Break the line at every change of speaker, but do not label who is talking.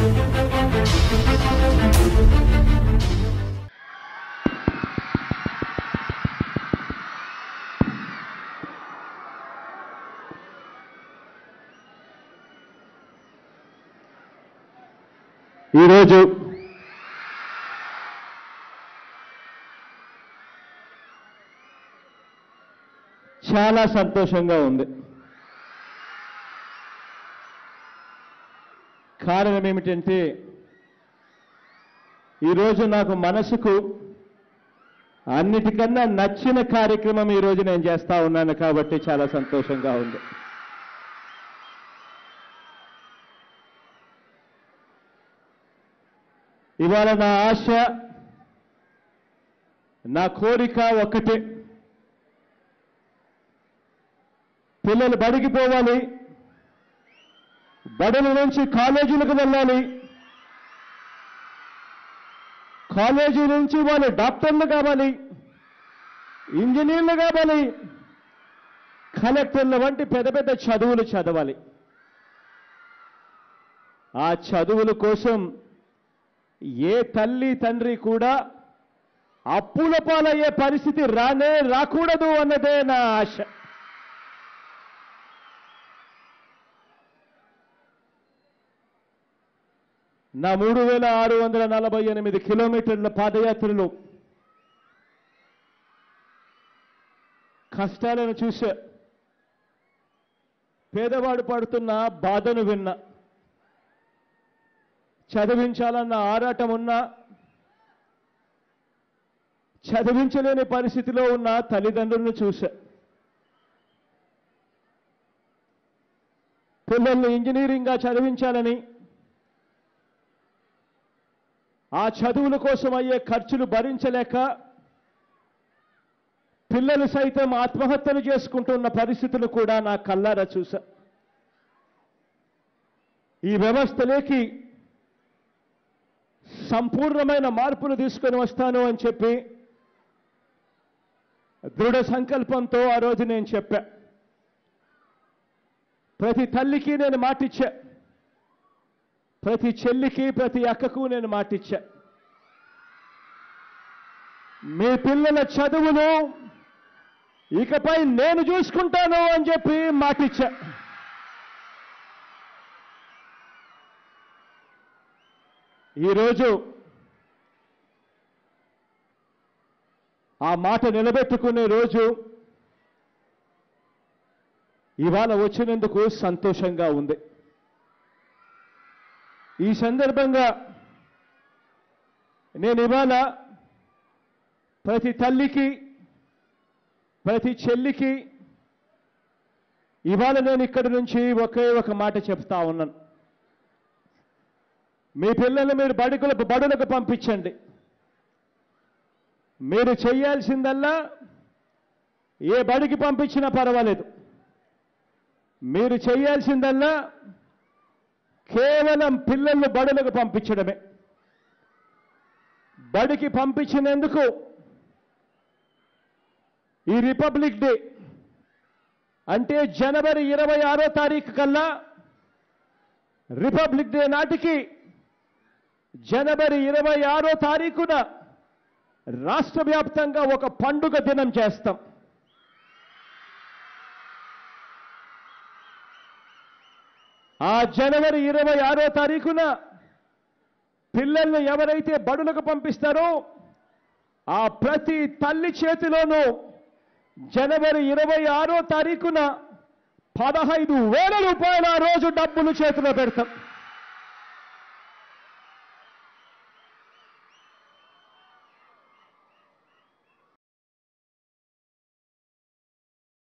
ఈరోజు చాలా సంతోషంగా ఉంది కారణం ఏమిటంటే ఈరోజు నాకు మనసుకు అన్నిటికన్నా నచ్చిన కార్యక్రమం ఈరోజు నేను చేస్తా ఉన్నాను కాబట్టి చాలా సంతోషంగా ఉంది ఇవాళ నా ఆశ నా కోరిక ఒక్కటే పిల్లలు బడికి పోవాలి బడుల నుంచి కాలేజీలకు వెళ్ళాలి కాలేజీ నుంచి వాళ్ళు డాక్టర్లు కావాలి ఇంజనీర్లు కావాలి కలెక్టర్ల వంటి పెద్ద పెద్ద చదువులు చదవాలి ఆ చదువుల కోసం ఏ తల్లి తండ్రి కూడా అప్పుల పాలయ్యే పరిస్థితి రానే రాకూడదు అన్నదే నా ఆశ నా మూడు వేల ఆరు వందల నలభై ఎనిమిది కిలోమీటర్ల పాదయాత్రలో కష్టాలను చూశా పేదవాడు పడుతున్న బాధను విన్నా చదివించాలన్న ఆరాటం ఉన్నా చదివించలేని పరిస్థితిలో ఉన్న తల్లిదండ్రులను చూశా పిల్లల్ని ఇంజనీరింగ్గా చదివించాలని ఆ చదువుల కోసం అయ్యే ఖర్చులు భరించలేక పిల్లలు సైతం ఆత్మహత్యలు చేసుకుంటున్న పరిస్థితులు కూడా నా కల్లారా చూశా ఈ వ్యవస్థలోకి సంపూర్ణమైన మార్పులు తీసుకొని వస్తాను అని చెప్పి దృఢ సంకల్పంతో ఆ రోజు నేను చెప్పా ప్రతి తల్లికి నేను మాటిచ్చా ప్రతి చెల్లికి ప్రతి అక్కకు నేను మాటిచ్చా మీ పిల్లల చదువును ఇకపై నేను చూసుకుంటాను అని చెప్పి మాటిచ్చా ఈరోజు ఆ మాట నిలబెట్టుకునే రోజు ఇవాళ వచ్చినందుకు సంతోషంగా ఉంది ఈ సందర్భంగా నేను ఇవాళ ప్రతి తల్లికి ప్రతి చెల్లికి ఇవాళ నేను ఇక్కడి నుంచి ఒకే ఒక మాట చెప్తా ఉన్నాను మీ పిల్లల్ని మీరు బడుకులకు బడులకు పంపించండి మీరు చేయాల్సిందల్లా ఏ బడికి పంపించినా పర్వాలేదు మీరు చేయాల్సిందల్లా కేవలం పిల్లల్ని బడులకు పంపించడమే బడికి పంపించినందుకు ఈ రిపబ్లిక్ డే అంటే జనవరి ఇరవై ఆరో తారీఖు కల్లా రిపబ్లిక్ డే నాటికి జనవరి ఇరవై ఆరో తారీఖున రాష్ట్ర వ్యాప్తంగా ఒక పండుగ దినం చేస్తాం ఆ జనవరి ఇరవై ఆరో తారీఖున పిల్లల్ని ఎవరైతే బడులకు పంపిస్తారో ఆ ప్రతి తల్లి చేతిలోనూ జనవరి ఇరవై ఆరో తారీఖున పదహైదు వేల రూపాయల ఆ రోజు డబ్బులు చేతిలో పెడతాం